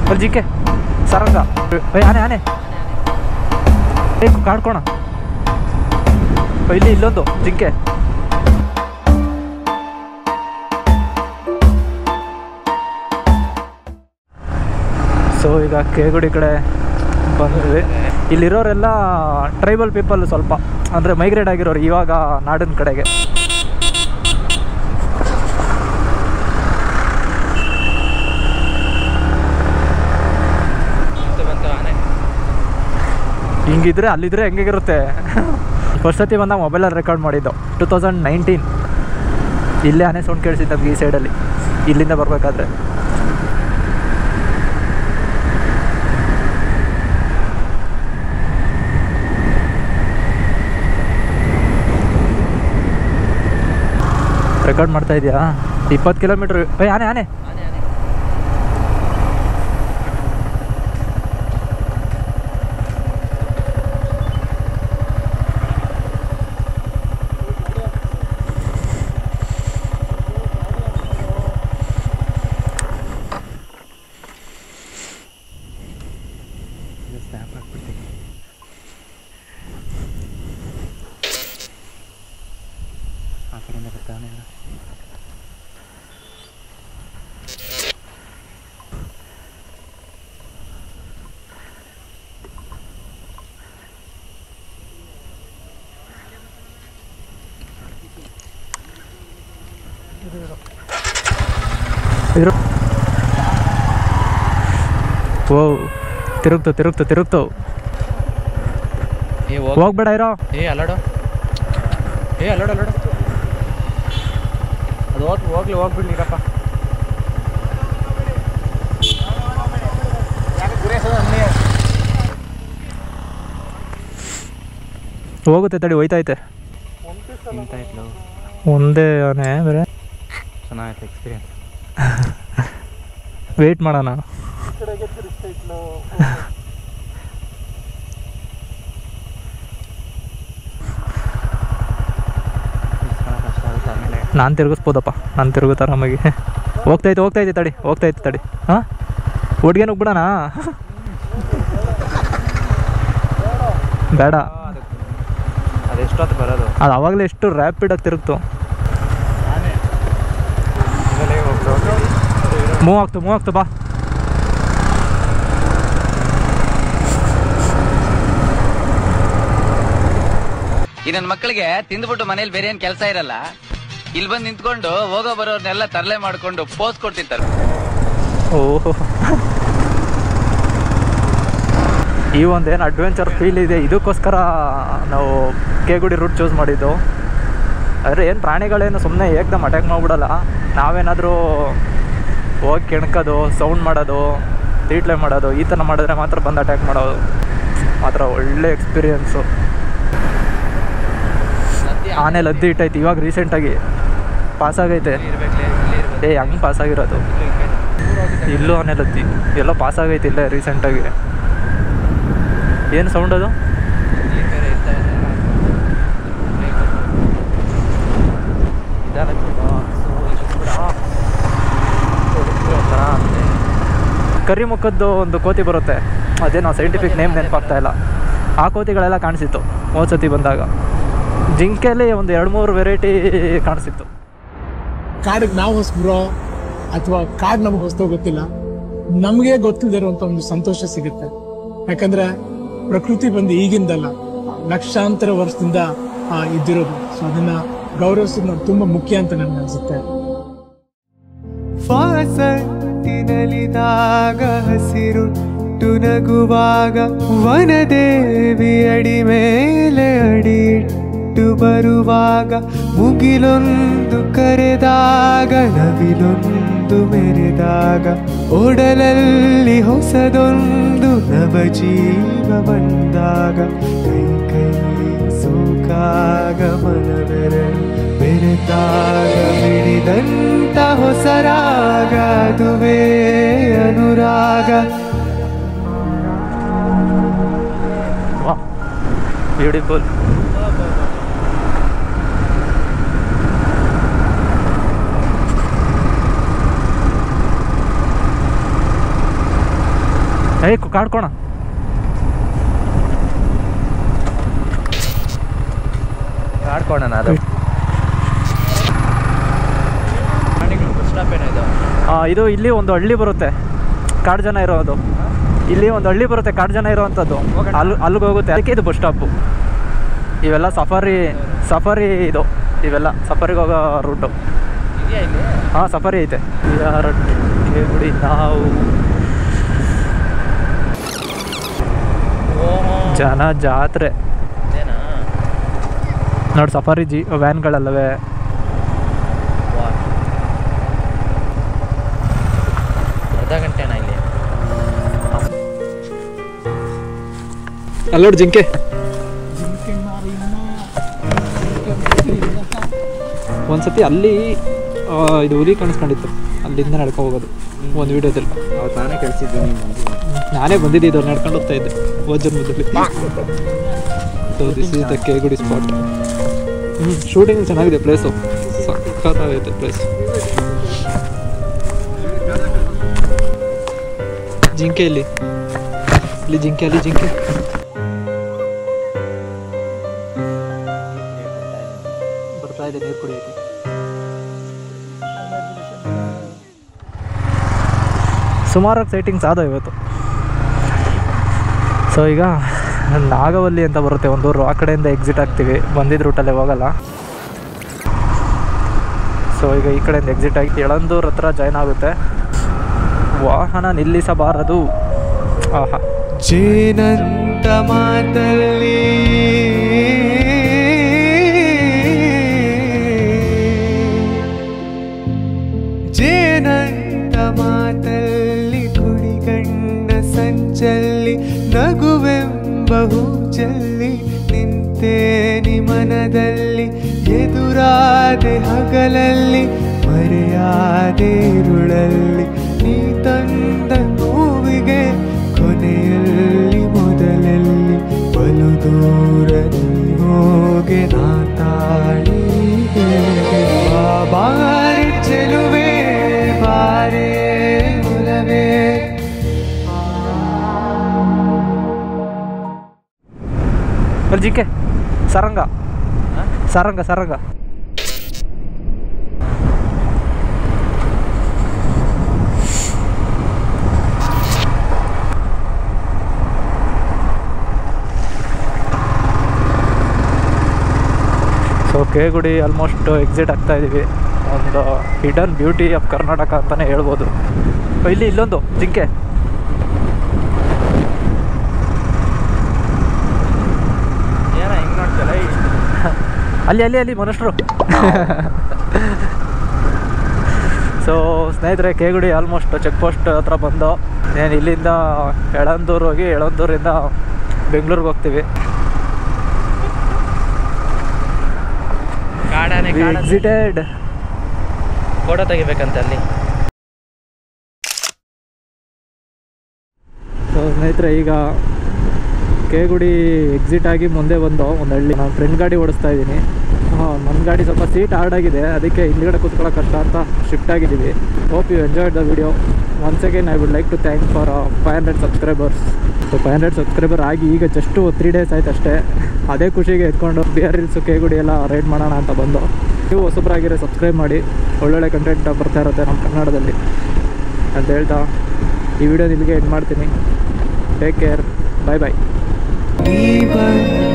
ಅಲ್ಲಿ ಜಿಂಕೆ ಸರಂಗ ಏ ಆನೆ ಆನೆ ಏ ಕಾಡ್ಕೋಣ ಇಲ್ಲಿ ಇಲ್ಲೊಂದು ಜಿಂಕೆ ಸೊ ಈಗ ಕೇಗುಡಿ ಕಡೆ ಬಂದ್ವಿ ಇಲ್ಲಿರೋರೆಲ್ಲ ಟ್ರೈಬಲ್ ಪೀಪಲ್ ಸ್ವಲ್ಪ ಅಂದರೆ ಮೈಗ್ರೇಟ್ ಆಗಿರೋರು ಇವಾಗ ನಾಡಿನ ಕಡೆಗೆ ಹಿಂಗಿದ್ರೆ ಅಲ್ಲಿದ್ರೆ ಹೆಂಗಿರುತ್ತೆ ಫಸ್ಟ್ ಸತಿ ಬಂದಾಗ ಮೊಬೈಲಲ್ಲಿ ರೆಕಾರ್ಡ್ ಮಾಡಿದ್ದು ಟೂ ತೌಸಂಡ್ ನೈನ್ಟೀನ್ ಇಲ್ಲೇ ಆನೆ ಸೌಂಡ್ ಕೇಳಿಸಿದ್ದು ನಮ್ಗೆ ಈ ಸೈಡಲ್ಲಿ ಇಲ್ಲಿಂದ ಬರಬೇಕಾದ್ರೆ ರೆಕಾರ್ಡ್ ಮಾಡ್ತಾ ಇದೆಯಾ ಇಪ್ಪತ್ತು ಕಿಲೋಮೀಟ್ರ್ ಏ ಆನೆ ಆನೆ ಆ ಕಡೆಯಿಂದ ಬರ್ತಾನೆ ಇದ್ರು ಓ ತಿರುಗ್ತು ತಿರುಗ್ತು ತಿರುಗ್ತು ಏ ಹೋಗ್ ಹೋಗ್ಬೇಡ ಇರೋ ಏ ಅಲ್ಲಾಡು ಏ ಅಲ್ಲಾಡು ಅಲ್ಲಾಡು ಅದು ಹೋಗ್ ಹೋಗ್ಲಿ ಹೋಗ್ಬಿಡ್ಲಿರಪ್ಪ ಹೋಗುತ್ತೆ ತಡಿ ಹೋಯ್ತೈತೆ ನಿಂತಾಯ್ತು ಒಂದೇ ಆನೆ ಬೇರೆ ಚೆನ್ನಾಗಿತ್ತು ಎಕ್ಸ್ಪೀರಿಯನ್ಸ್ ವೆಯ್ಟ್ ಮಾಡೋಣ ಕಷ್ಟ ಆಗುತ್ತೆ ಆಮೇಲೆ ನಾನು ತಿರುಗಿಸ್ಬೋದಪ್ಪ ನಾನು ತಿರುಗುತ್ತ ಆರಾಮಾಗಿ ಹೋಗ್ತೈತೆ ಹೋಗ್ತೈತೆ ತಡಿ ಹೋಗ್ತೈತೆ ತಡಿ ಹಾಂ ಒಡ್ಗೇನು ಹೋಗ್ಬಿಡೋಣ ಬೇಡ ಅದು ಎಷ್ಟೊತ್ತು ಬರೋದು ಅದು ಆವಾಗಲೇ ಎಷ್ಟು ರ್ಯಾಪಿಡಾಗಿ ತಿರುಗ್ತು ಇದರಲ್ಲೇ ಹೋಗ್ತು ಮೂವ್ ಆಗ್ತು ಮೂವ್ ಆಗ್ತು ಬಾ ಈ ನನ್ನ ಮಕ್ಕಳಿಗೆ ತಿಂದ್ಬಿಟ್ಟು ಮನೇಲಿ ಬೇರೆ ಏನ್ ಕೆಲಸ ಇರಲ್ಲ ಇಲ್ಲಿ ಬಂದು ನಿಂತ್ಕೊಂಡು ಹೋಗೋ ಬರೋರ್ನೆಲ್ಲ ತರಲೆ ಮಾಡ್ಕೊಂಡು ಪೋಸ್ ಕೊಡ್ತಿರ್ತಾರೆ ಓಹೋ ಈ ಒಂದೇನು ಅಡ್ವೆಂಚರ್ ಫೀಲ್ ಇದೆ ಇದಕ್ಕೋಸ್ಕರ ನಾವು ಕೇಗುಡಿ ರೂಟ್ ಚೂಸ್ ಮಾಡಿದ್ದು ಆದರೆ ಏನು ಪ್ರಾಣಿಗಳೇನು ಸುಮ್ಮನೆ ಏಕ್ದಮ್ ಅಟ್ಯಾಕ್ ಮಾಡಿಬಿಡಲ್ಲ ನಾವೇನಾದರೂ ಹೋಗಿ ಕೆಣ್ಕೋದು ಸೌಂಡ್ ಮಾಡೋದು ತೀಟ್ಲೆ ಮಾಡೋದು ಈ ಥರ ಮಾಡಿದ್ರೆ ಮಾತ್ರ ಬಂದು ಅಟ್ಯಾಕ್ ಮಾಡೋದು ಮಾತ್ರ ಒಳ್ಳೆ ಎಕ್ಸ್ಪೀರಿಯನ್ಸು ಆನೆ ಲದ್ದಿ ಇಟ್ಟೈತಿ ಇವಾಗ ರೀಸೆಂಟಾಗಿ ಪಾಸಾಗೈತೆ ಏ ಹಂಗೆ ಪಾಸಾಗಿರೋದು ಇಲ್ಲೂ ಆನೆ ಲದ್ದಿ ಎಲ್ಲೋ ಪಾಸಾಗೈತೆ ಇಲ್ಲೇ ರೀಸೆಂಟಾಗಿ ಏನು ಸೌಂಡ್ ಅದು ಕರಿಮುಖದ್ದು ಒಂದು ಕೋತಿ ಬರುತ್ತೆ ಅದೇನೋ ಸೈಂಟಿಫಿಕ್ ನೇಮ್ ನೆನಪಾಗ್ತಾ ಇಲ್ಲ ಆ ಕೋತಿಗಳೆಲ್ಲ ಕಾಣಿಸಿತ್ತು ಹೋದ್ ಸತಿ ಬಂದಾಗ ಜಿಂಕೆಯಲ್ಲಿ ಒಂದು ಎರಡು ಮೂರು ವೆರೈಟಿ ಕಾಣಿಸಿತ್ತು ಕಾಡಿಗೆ ನಾವು ಹೊಸಬ್ರೋ ಅಥವಾ ಕಾಡ್ ನಮಗೆ ಹೊಸದೋ ಗೊತ್ತಿಲ್ಲ ನಮಗೆ ಗೊತ್ತಿಲ್ಲದಿರುವಂತ ಒಂದು ಸಂತೋಷ ಸಿಗುತ್ತೆ ಯಾಕಂದ್ರೆ ಪ್ರಕೃತಿ ಬಂದು ಈಗಿಂದಲ್ಲ ಲಕ್ಷಾಂತರ ವರ್ಷದಿಂದ ಆ, ಇದ್ದಿರೋದು ಸೊ ಅದನ್ನ ಗೌರವಿಸೋದು ನಾವು ತುಂಬಾ ಮುಖ್ಯ ಅಂತ ನನ್ಗೆ ಅನ್ಸುತ್ತೆ ವಾಸಟ್ಟಿನಲಿದಾಗ ಹಸಿರುಟ್ಟು ನಗುವಾಗ ವನದೇವಿ ಅಡಿ ಮೇಲೆ ಅಡಿಯಿಟ್ಟು ಬರುವಾಗ ಮುಗಿಲೊಂದು ಕರೆದಾಗ ನವಿಲೊಂದು ಮೆರೆದಾಗ ಒಡಲಲ್ಲಿ ಹೊಸದೊಂದು ನವಜೀವ ಬಂದಾಗ ಕೈ ಕೈ ಸೋಕಾಗ ಮನವೆರಳು ಬೆರೆತಾಗ ಹಿಡಿದಂತ ಹೊಸರಾಗ ಅದುವೇ ಅನುರಾಗ ವಾ ಬ್ಯೂಟಿಫುಲ್ ಏಯ್ ಕಾಡ್ಕೋಣ ಆಡ್ಕೋಣ ಅದು ಬಸ್ ಸ್ಟಾಪ್ ಏನಿದೆ ಆ, ಇದು ಇಲ್ಲಿ ಒಂದು ಹಳ್ಳಿ ಬರುತ್ತೆ ಕಾಡು ಜನ ಇರೋದು ಇಲ್ಲಿ ಒಂದು ಹಳ್ಳಿ ಬರುತ್ತೆ ಕಾಡು ಜನ ಇರೋವಂಥದ್ದು ಅಲ್ಲಿ ಅಲ್ಲಿಗೆ ಹೋಗುತ್ತೆ ಅದಕ್ಕೆ ಇದು ಬಸ್ ಸ್ಟಾಪು ಇವೆಲ್ಲ ಸಫಾರಿ ಸಫಾರಿ ಇದು ಇವೆಲ್ಲ ಸಫಾರಿಗೆ ಹೋಗೋ ರೂಟು ಇದೆಯಾ ಇಲ್ಲಿ ಹಾಂ ಸಫಾರಿ ಐತೆ ಗುಡಿ ನಾವು ಜನ ಜಾತ್ರೆ ಇದೇನಾ ನೋಡಿ ಸಫಾರಿ ಜಿ ವ್ಯಾನ್ಗಳಲ್ಲವೇ ವಾ ಅರ್ಧ ಗಂಟೆನಾ ಇಲ್ಲಿ ಅಲ್ಲೋಡು ಜಿಂಕೆ ಒಂದ್ಸತಿ ಅಲ್ಲಿ ಆ, ಇದು ಹುಲಿ ಕಾಣಿಸ್ಕೊಂಡಿತ್ತು ಅಲ್ಲಿಂದ ನಡ್ಕೊ ಹೋಗೋದು ಒಂದು ವಿಡಿಯೋದಲ್ಲಿ ಅವ್ರು ತಾನೇ ಕಳಿಸಿದ್ದು ನೀವು ನಾನೇ ಬಂದಿದ್ದೆ ಇದು ನಡ್ಕೊಂಡು ಹೋಗ್ತಾ ಇದ್ದೆ ಹೋದ ಜನ್ಮದಲ್ಲಿ so this is the Kegudi spot ಹ್ಞೂ ಶೂಟಿಂಗ್ ಚೆನ್ನಾಗಿದೆ ಪ್ಲೇಸು ಸಖತ್ತಾಗೈತೆ ಪ್ಲೇಸ್ ಜಿಂಕೆ ಇಲ್ಲಿ ಇಲ್ಲಿ ಜಿಂಕೆ ಅಲ್ಲಿ ಜಿಂಕೆ ಬರ್ತಾ ಇದೆ ನೀರು ಕುಡಿಯೋಕೆ ಸುಮಾರಾಗಿ ಸೈಟಿಂಗ್ಸ್ ಆದವು ಇವತ್ತು ಸೊ ಈಗ ನಾಗವಲ್ಲಿ ಅಂತ ಬರುತ್ತೆ ಒಂದೂರು ಆ ಕಡೆಯಿಂದ ಎಕ್ಸಿಟ್ ಆಗ್ತೀವಿ ಬಂದಿದ್ದ ರೂಟಲ್ಲೇ ಹೋಗಲ್ಲ ಸೊ ಈಗ ಈ ಕಡೆಯಿಂದ ಎಕ್ಸಿಟ್ ಆಗಿ ಯಳಂದೂರ್ ಹತ್ರ ಜಾಯ್ನ್ ಆಗುತ್ತೆ ವಾಹನ ನಿಲ್ಲಿಸಬಾರದು ಆಹಾ ಜೇನಂತ ಮಾತಲ್ಲಿ ಜೇನಂತ ಮಾತಲ್ಲಿ ಕುಡಿಗಣ್ಣ ಸಂಚಲ್ಲಿ ನಗುವೆಂಬ ಹೂಚಲ್ಲಿ ನಿಂತೇನಿ ಮನದಲ್ಲಿ ಎದುರಾದೆ ಹಗಲಲ್ಲಿ ಮರೆಯಾದೆ ಇರುಳಲ್ಲಿ ನೀ ತಂದ ನೋವಿಗೆ ಕೊನೆಯಲ್ಲಿ ಮೊದಲಲ್ಲಿ ಬಲು ದೂರ ನೀ ಹೋಗೆ ನಾ ತಾಳಿ ಬಾರಿ ಚೆಲುವೆ ಬಾರೇ ಮುಲವೇ ಅಲ್ಲಿ ಜಿಂಕೆ ಸರಂಗ ಸರಂಗ ಸರಂಗ ಸೊ ಕೇಗುಡಿ ಆಲ್ಮೋಸ್ಟ್ ಎಕ್ಸಿಟ್ ಆಗ್ತಾ ಇದೀವಿ ಒಂದು ಹಿಡನ್ ಬ್ಯೂಟಿ ಆಫ್ ಕರ್ನಾಟಕ ಅಂತಲೇ ಹೇಳ್ಬೋದು ಇಲ್ಲಿ ಇಲ್ಲೊಂದು ಜಿಂಕೆ ಏನ ಹಿಂಗ್ ನೋಡ್ತಲ್ಲ ಅಲ್ಲಿ ಅಲ್ಲಿ ಅಲ್ಲಿ ಮನುಷ್ಯರು ಸೊ ಸ್ನೇಹಿತರೆ ಕೇಗುಡಿ ಆಲ್ಮೋಸ್ಟ್ ಚೆಕ್ ಪೋಸ್ಟ್ ಹತ್ರ ಬಂದು నేను ಇಲ್ಲಿಂದ ಎಳಂದೂರು ಹೋಗಿ ಎಳಂದೂರಿಂದ ಬೆಂಗಳೂರಿಗೆ ಹೋಗ್ತೀವಿ ಕಾಡಾನೆ ಕಾಡಾನೆ ಎಕ್ಸಿಟೆಡ್ ಫೋಟೋ ತೆಗಿಬೇಕಂತ ಅಲ್ಲಿ ಸೊ ಸ್ನೇಹಿತರೆ ಈಗ ಕೇಗುಡಿ ಎಕ್ಸಿಟ್ ಆಗಿ ಮುಂದೆ ಬಂದು ಒಂದು ಹಳ್ಳಿ ನಾನು ಫ್ರೆಂಡ್ ಗಾಡಿ ಓಡಿಸ್ತಾ ಇದ್ದೀನಿ ಹಾಂ ನನ್ನ ಗಾಡಿ ಸ್ವಲ್ಪ ಸೀಟ್ ಹಾರ್ಡ್ ಆಗಿದೆ ಅದಕ್ಕೆ ಹಿಂದ್ಗಡೆ ಕೂತ್ಕೊಳ್ಳೋ ಕಷ್ಟ ಅಂತ ಶಿಫ್ಟ್ ಆಗಿದ್ದೀವಿ hope you enjoyed the video once again I would like to thank for five hundred subscribers so five hundred subscriber ಆಗಿ ಈಗ ಜಸ್ಟು ತ್ರೀ ಡೇಸ್ ಆಯ್ತು ಅಷ್ಟೇ ಅದೇ ಖುಷಿಗೆ ಎತ್ಕೊಂಡು ಬಿ ಆರ್ ರೀಲ್ಸು ಕೇಗುಡಿ ಎಲ್ಲ ರೈಡ್ ಮಾಡೋಣ ಅಂತ ಬಂದು ನೀವು ಹೊಸಬ್ರಾಗಿರೋ ಸಬ್ಸ್ಕ್ರೈಬ್ ಮಾಡಿ ಒಳ್ಳೊಳ್ಳೆ ಕಂಟೆಂಟ್ ಬರ್ತಾ ಇರುತ್ತೆ ನಮ್ಮ ಕನ್ನಡದಲ್ಲಿ ಅಂತ ಹೇಳ್ತಾ ಈ ವಿಡಿಯೋ ಇಲ್ಲಿಗೆ ಎಂಡ್ ಮಾಡ್ತೀನಿ ಟೇಕ್ ಕೇರ್ ಬಾಯ್ ಬಾಯ್ ನೀ ಬಂದ